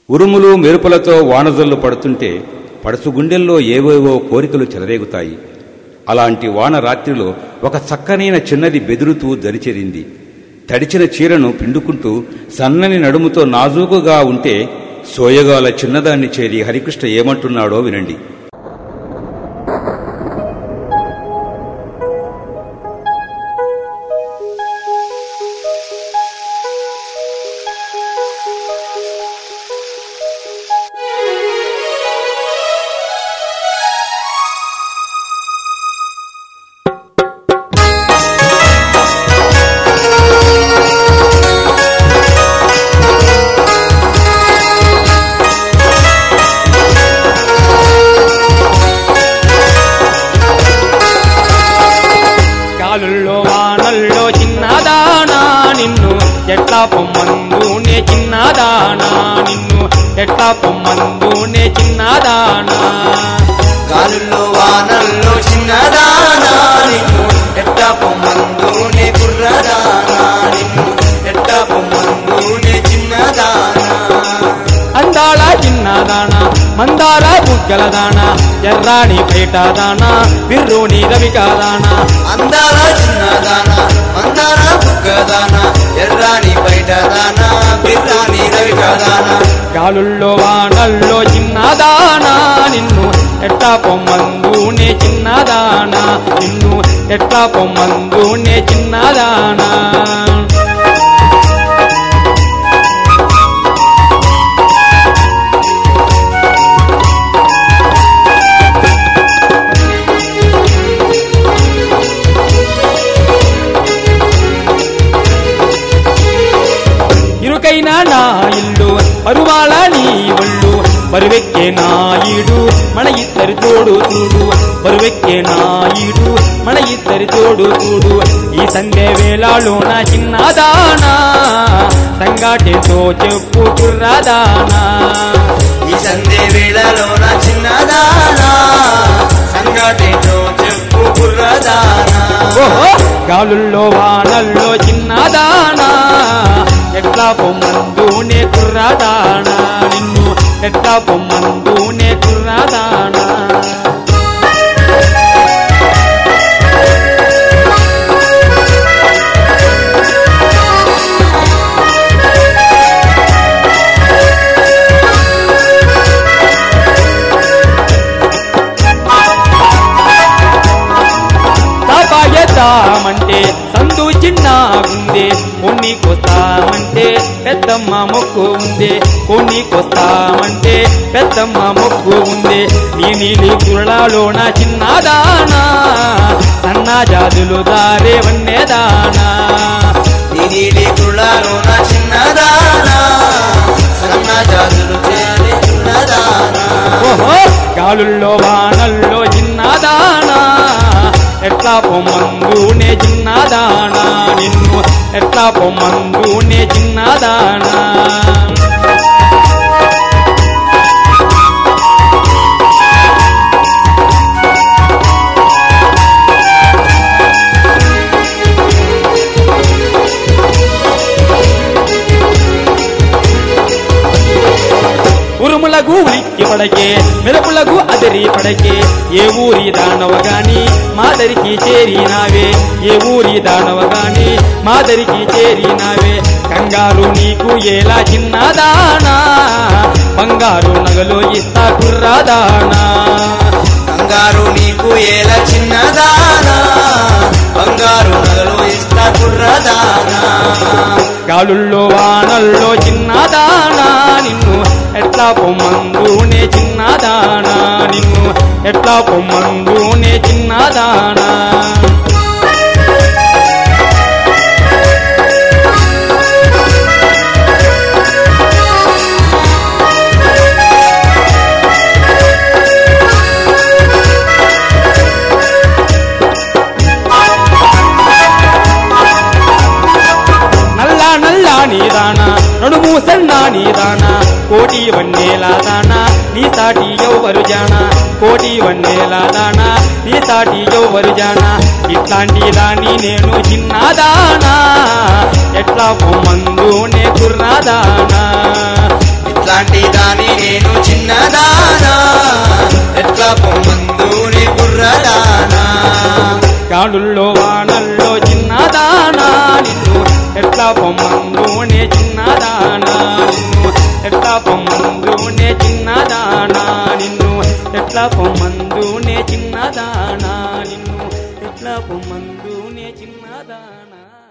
ఉరుములు మెరుపులతో వానజల్లు పడుతుంటే పడసు గుండెల్లో ఏవేవో కోరికలు చెలరేగుతాయి అలాంటి వాన రాత్రిలో ఒక చక్కనైన చిన్నది బెదురుతూ దరిచేరింది తడిచిన చీరను పిండుకుంటూ సన్నని నడుముతో నాజూకుగా ఉంటే సోయగాల చిన్నదాన్ని చేరి హరికృష్ణ ఏమంటున్నాడో వినండి కాలుల్లో వానల్లో చిన్నదానా నిన్ను ఎట్లా పొమ్మందునే చిన్నదానా నిన్ను ఎట్లా పొమ్మందునే చిన్నదానా గాలుల్లో వానల్లో చిన్నదానా నిన్ను ఎట్ట పొమ్మందునే కుర్రదానా నిన్ను ఎట్ట పొమ్మందునే చిన్నదానా అందాల చిన్నదానా మందార బుగ్గల దానా ఎర్రాణి పేట దానా బిర్రుని రవికాదానా అందాల చిన్నదానా మందార బుగ్గదానా ఎర్రాని బయటదానా బిర్రాని రవికదానా గాలుల్లో వానల్లో చిన్నదానా నిన్ను ఎట్లా పొమ్మందునే చిన్నదానా నిన్ను ఎట్లా పొమ్మందునే చిన్నదానా ఇరుకైన నా ఇల్లు పరువాల నీ ఒళ్ళు బరువెక్కే నాయుడు మన ఇద్దరి తోడు చూడు బరువెక్కే నాయుడు మన ఇద్దరి తోడు చూడు ఈ సందే వేళలో నా చిన్నదానా సంగాటేతో చెప్పు కుర్రదానా ఈ సందే వేళలో నా చిన్నదానా సంగటేటో చెప్పు కుర్రదానా ఓహో గాలుల్లో వానల్లో చిన్నదానా ఎట్లా పొమ్మందునే కుర్రదానా నిన్ను ఎట్లా పొమ్మందునే కుర్రదానా తాపాయతామంటే సందు చిన్నగుందే కొన్ని కొస్తామంటే పెద్దమ్మ మొక్కు ఉందే కొన్ని కొస్తామంటే పెద్దమ్మ మొక్కు ఉందే నీ నీలి కురళలోన చిన్నదానా సన్నా జాదులు దారే వన్నేదానా నీ నీలి కుళ్ళలో నా చిన్నదానా సన్న జాతులు చేరి చిన్నదానా ఓహో గాలుల్లో వానల్లో చిన్నదానా ఎట్లా పొమ్మందునే చిన్నదానా నిన్ను ఎట్లా పొమ్మందునే చిన్నదానా ఉరుములకు ఉలిక్కి పడకే మెరుపులకు అదిరి పడకే ఏ ఊరి దానవ గాని మాదరికి చేరినావే ఏ ఊరి దానవ గాని మాదరికి చేరినావే కంగారు నీకు ఎలా చిన్నదానా బంగారు నగలు ఇస్తా కుర్రాదానా కంగారు నీకు ఏల చిన్నదానా బంగారు నగలు ఇస్తా కుర్రదానా గాలుల్లో వానల్లో చిన్నదానా నిన్ను ఎట్లా పొమ్మందునే చిన్నదానా నిన్ను ఎట్లా పొమ్మందునే చిన్నదానా నల్ల నల్ల నీదానా నడుము సన్నా నీదానా కోటి వన్నేలా దానా నీ సాటి ఎవరు జానా కోటి వన్నేలా దానా నీ సాటి ఎవరు జానా ఇట్లాంటి దాన్ని నేను చిన్నదానా ఎట్లా పొమ్మందు నే కుర్రాదానా ఇట్లా నీలాంటి దాని నేను చిన్నదానా ఎట్లా పొమ్మందు నీ కుర్రదానా కాడుల్లో వానల్లో చిన్నదానా నిన్ను ఎట్లా పొమ్మందునే చిన్నదానా నిన్ను ఎట్లా పొమ్మందునే చిన్నదానా నిన్ను ఎట్లా పొమ్మందునే చిన్నదానా నిన్ను ఎట్లా పొమ్మందునే చిన్నదానా